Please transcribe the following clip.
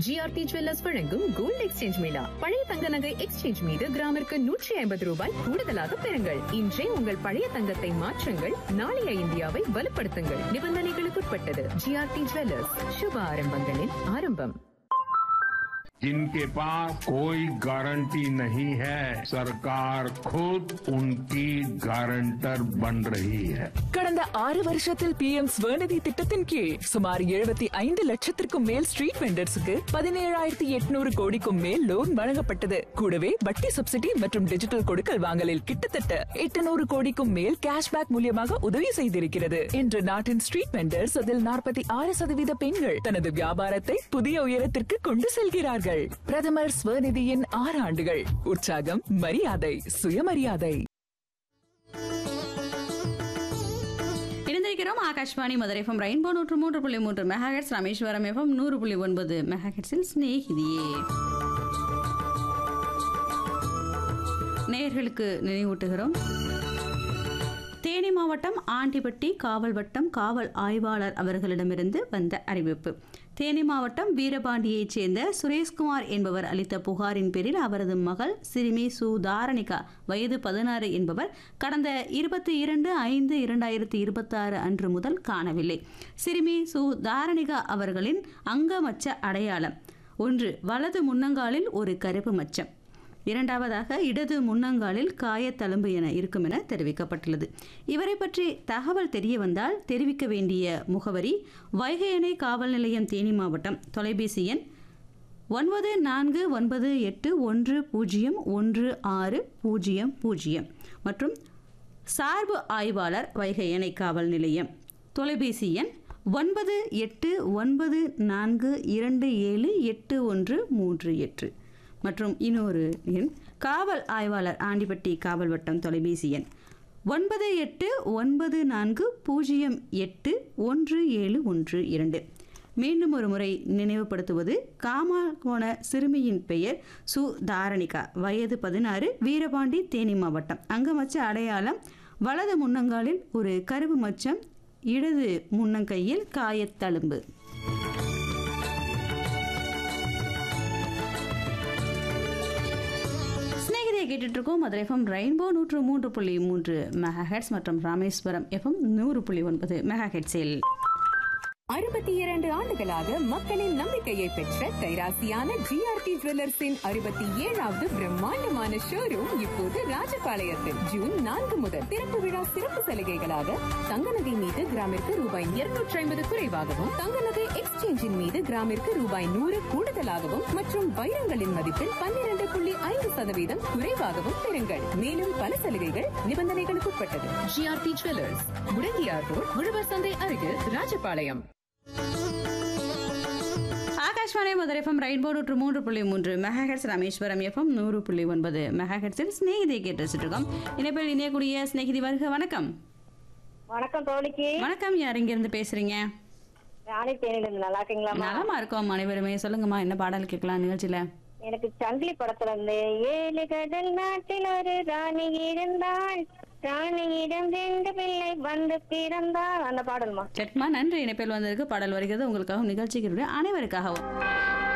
GRT jewellers வழங்கும் gold exchange mela பழைய தங்க நகை எக்ஸ்சேஞ்ச் மீது கிராமிற்கு நூற்றி ஐம்பது ரூபாய் கூடுதலாக பெறுங்கள் இன்றே உங்கள் பழைய தங்கத்தை மாற்றுங்கள் நாளைய இந்தியாவை வலுப்படுத்துங்கள் நிபந்தனைகளுக்குட்பட்டது ஜிஆர்டி ஜுவல்லர்ஸ் சுப ஆரம்பங்களின் ஆரம்பம் जिनके पास कोई गारंटी नहीं है सरकार खुद उनकी गारंटर बन रही है கடந்த ஆறு வருஷத்தில் பி எம் ஸ்வநிதி திட்டத்தின் கீழ் சுமார் எழுபத்தி ஐந்து லட்சத்திற்கும் மேல் ஸ்ட்ரீட் வெண்டர்ஸுக்கு பதினேழாயிரத்தி எட்நூறு கோடிக்கும் மேல் லோன் வழங்கப்பட்டது கூடவே வட்டி சப்சிடி மற்றும் டிஜிட்டல் கொடுக்கல் வாங்கலில் கிட்டத்தட்ட எட்டுநூறு கோடிக்கும் மேல் கேஷ்பேக் மூலியமாக உதவி செய்திருக்கிறது இன்று நாட்டின் ஸ்ட்ரீட் வெண்டர்ஸ் அதில் நாற்பத்தி ஆறு சதவீத பெண்கள் தனது வியாபாரத்தை புதிய உயரத்திற்கு கொண்டு செல்கிறார்கள் பிரதமர் ஸ்வநிதியின் ஆறு ஆண்டுகள் உற்சாகம் மரியாதை சுயமரியாதை இணைந்திருக்கிறோம் ஆகாஷ்வாணி மதுரை எஃப்எம் ரெயின்போ நூற்று மூன்று புள்ளி மூன்று மெகாஹெட்ஸ் ராமேஸ்வரம் எஃப்எம் நூறு புள்ளி ஒன்பது மெகாஹெட்ஸில் ஸ்நேகிதியே நேயர்களுக்கு நினைவூட்டுகிறோம் தேனி மாவட்டம் ஆண்டிப்பட்டி காவல் வட்டம் காவல் ஆய்வாளர் அவர்களிடமிருந்து வந்த அறிவிப்பு தேனி மாவட்டம் வீரபாண்டியைச் சேர்ந்த சுரேஷ்குமார் என்பவர் அளித்த புகாரின் பேரில் அவரது மகள் சிறுமி சு தாரணிகா வயது பதினாறு என்பவர் கடந்த இருபத்தி இரண்டு ஐந்து இரண்டாயிரத்தி இருபத்தாறு அன்று முதல் காணவில்லை சிறுமி சு தாரணிகா அவர்களின் அங்கமச்ச அடையாளம் ஒன்று வலது முன்னங்காலில் ஒரு கருப்பு மச்சம் இரண்டாவதாக இடது முன்னங்காலில் காயத்தழும்பு என இருக்கும் என தெரிவிக்கப்பட்டுள்ளது இவரை பற்றி தகவல் தெரிய வந்தால் தெரிவிக்க வேண்டிய முகவரி வைகை அணை காவல் நிலையம் தேனி மாவட்டம் தொலைபேசி எண் ஒன்பது நான்கு ஒன்பது எட்டு ஒன்று பூஜ்ஜியம் ஒன்று ஆறு பூஜ்ஜியம் பூஜ்ஜியம் மற்றும் சார்பு ஆய்வாளர் வைகை அணை காவல் நிலையம் தொலைபேசி எண் ஒன்பது எட்டு ஒன்பது நான்கு இரண்டு ஏழு எட்டு ஒன்று மூன்று எட்டு மற்றும் இன்னொரு எண் காவல் ஆய்வாளர் ஆண்டிப்பட்டி காவல் வட்டம் தொலைபேசி எண் ஒன்பது எட்டு ஒன்பது நான்கு பூஜ்ஜியம் எட்டு ஒன்று ஏழு ஒன்று இரண்டு மீண்டும் ஒரு முறை நினைவுபடுத்துவது காமாகோண சிறுமியின் பெயர் சு தாரணிகா வயது பதினாறு வீரபாண்டி தேனி மாவட்டம் அங்கமச்ச அடையாளம் வலது முன்னங்காலில் ஒரு கருப்பு மச்சம் இடது முன்னங்கையில் காயத்தழும்பு சிநேகிதியை கேட்டுட்டு இருக்கோம் மதுரை எஃப்எம் ரெயின்போ நூற்று மூன்று புள்ளி மூன்று மெகா ஹெட்ஸ் மற்றும் ராமேஸ்வரம் எஃப்எம் நூறு புள்ளி ஒன்பது மெகா ஹெட்ஸில் அறுபத்தி இரண்டு ஆண்டுகளாக மக்களின் நம்பிக்கையை பெற்ற கைராசியான ஜிஆர்டி ஜுவல்லர்ஸின் அறுபத்தி ஏழாவது பிரம்மாண்டமான ஷோரூம் இப்போது ராஜபாளையத்தில் ஜூன் நான்கு முதல் திறப்பு விழா சிறப்பு சலுகைகளாக தங்க நகை மீது கிராமிற்கு ரூபாய் இருநூற்றி ஐம்பது குறைவாகவும் தங்க நகை எக்ஸ்சேஞ்சின் மீது கிராமிற்கு ரூபாய் நூறு கூடுதலாகவும் மற்றும் வைரங்களின் மதிப்பில் பன்னிரண்டு புள்ளி ஐந்து சதவீதம் குறைவாகவும் பெறுங்கள் மேலும் பல சலுகைகள் நிபந்தனைகளுக்குட்பட்டது ஜிஆர்டி ஜுவல்லர்ஸ் முடங்கியார் ரோட் உழவர் சந்தை அருகில் ராஜபாளையம் ஆகாஷ்வாணி மதுரை எஃப்எம் ரெயின்போ நூற்று மூன்று புள்ளி மூன்று மெகாஹெட்ஸ் ராமேஸ்வரம் எஃப்எம் நூறு புள்ளி ஒன்பது மெகாஹெட்ஸில் ஸ்நேகிதியை கேட்டு வச்சுட்டு இருக்கோம் இணைப்பில் இணையக்கூடிய ஸ்நேகிதி வருக வணக்கம் வணக்கம் தோழிக்கு வணக்கம் யார் இங்கிருந்து பேசுறீங்க ராணி தேனில இருந்து நல்லா இருக்கீங்களாம்மா நலமா இருக்கோம் அனைவருமே சொல்லுங்கம்மா என்ன பாடல் கேட்கலாம் நிகழ்ச்சியில எனக்கு சங்கிலி படத்துல இருந்து ஏழு கடல் நாட்டில் ஒரு ராணி இருந்தாள் ராணியிடம் ரெண்டு பிள்ளை வந்து பிறந்தாள் அந்த பாடல்மா சட்மா நன்றி இணைப்பில் வந்ததுக்கு பாடல் வருகிறது உங்களுக்காகவும் நிகழ்ச்சிகளுடைய அனைவருக்காகவும்